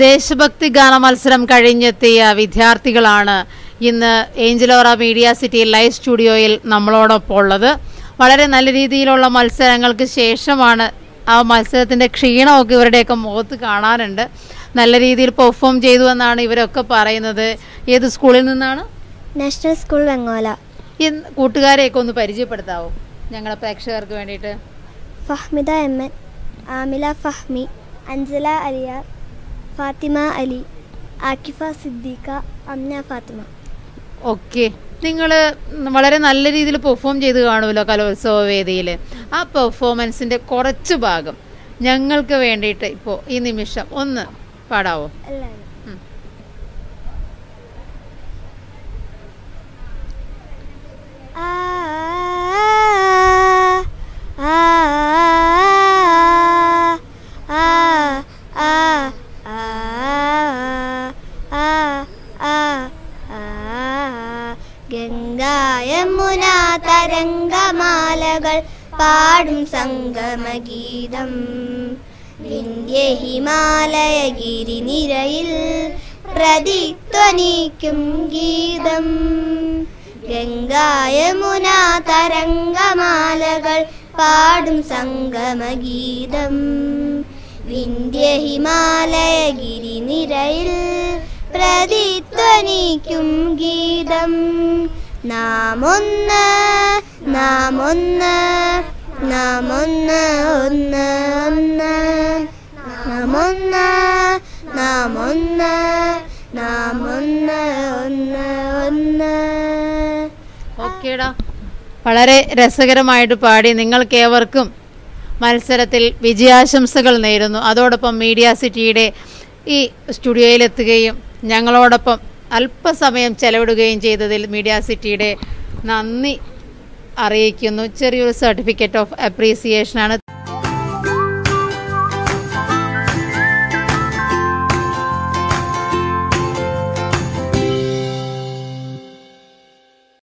ദേശഭക്തി ഗാന മത്സരം കഴിഞ്ഞെത്തിയ വിദ്യാർത്ഥികളാണ് ഇന്ന് ഏഞ്ചലോറ മീഡിയ സിറ്റി ലൈവ് സ്റ്റുഡിയോയിൽ നമ്മളോടൊപ്പം ഉള്ളത് വളരെ നല്ല രീതിയിലുള്ള മത്സരങ്ങൾക്ക് ശേഷമാണ് ആ മത്സരത്തിന്റെ ക്ഷീണമൊക്കെ ഇവരുടെയൊക്കെ മുഖത്ത് കാണാനുണ്ട് നല്ല രീതിയിൽ പെർഫോം ചെയ്തു എന്നാണ് ഇവരൊക്കെ പറയുന്നത് ഏത് സ്കൂളിൽ നിന്നാണ് നാഷണൽ സ്കൂൾ വെങ്ങോല ഈ കൂട്ടുകാരെയൊക്കെ ഒന്ന് പരിചയപ്പെടുത്താവോ ഞങ്ങളുടെ പ്രേക്ഷകർക്ക് വേണ്ടിയിട്ട് Fahmida M N Amila Fahmi Anjala Aliyar Fathima Ali Aqifa Siddiqa Amna Fathima okay നിങ്ങൾ വളരെ നല്ല രീതിയിൽ പെർഫോം ചെയ്ത് കാണുമല്ലോ കലോത്സവ വേദിയിൽ ആ പെർഫോമൻസിൻ്റെ കുറച്ച് ഭാഗം ഞങ്ങൾക്ക് വേണ്ടിയിട്ട് ഇപ്പോൾ ഈ നിമിഷം ഒന്ന് പാടാവോ എല്ലാവരും ഉം. ആ ആ ആ ആ ആ ആ ഗംഗായമുന തരംഗമാലകൾ പാടും സംഗമഗീതം വിന്ധ്യ ഹിമാലയ ഗിരിനിരയിൽ പ്രതിധ്വനിക്കും ഗീതം ഗംഗായമുന തരംഗമാലകൾ പാടും സംഗമഗീതം വിന്ധ്യ ഹിമാലയ ഗിരിനിരയിൽ പ്രതിധ്വനിക്കും ഗീതം നാം ഒന്ന് നാം ഒന്ന് നാം ഒന്ന് ഒന്ന് ഒന്ന് നാം ഒന്ന് നാം ഒന്ന് നാം ഒന്ന് ഒന്ന് ഒന്ന് ഓക്കേടാ വളരെ രസകരമായിട്ട് പാടി നിങ്ങൾക്ക് ഏവർക്കും മത്സരത്തിൽ വിജയാശംസകൾ നേരുന്നു അതോടൊപ്പം മീഡിയ സിറ്റിയുടെ ഈ സ്റ്റുഡിയോയിലെത്തുകയും ഞങ്ങളോടൊപ്പം അല്പസമയം ചെലവിടുകയും ചെയ്തതിൽ മീഡിയ സിറ്റിയുടെ നന്ദി അറിയിക്കുന്നു ചെറിയൊരു സർട്ടിഫിക്കറ്റ് ഓഫ് അപ്രീസിയേഷനാണ്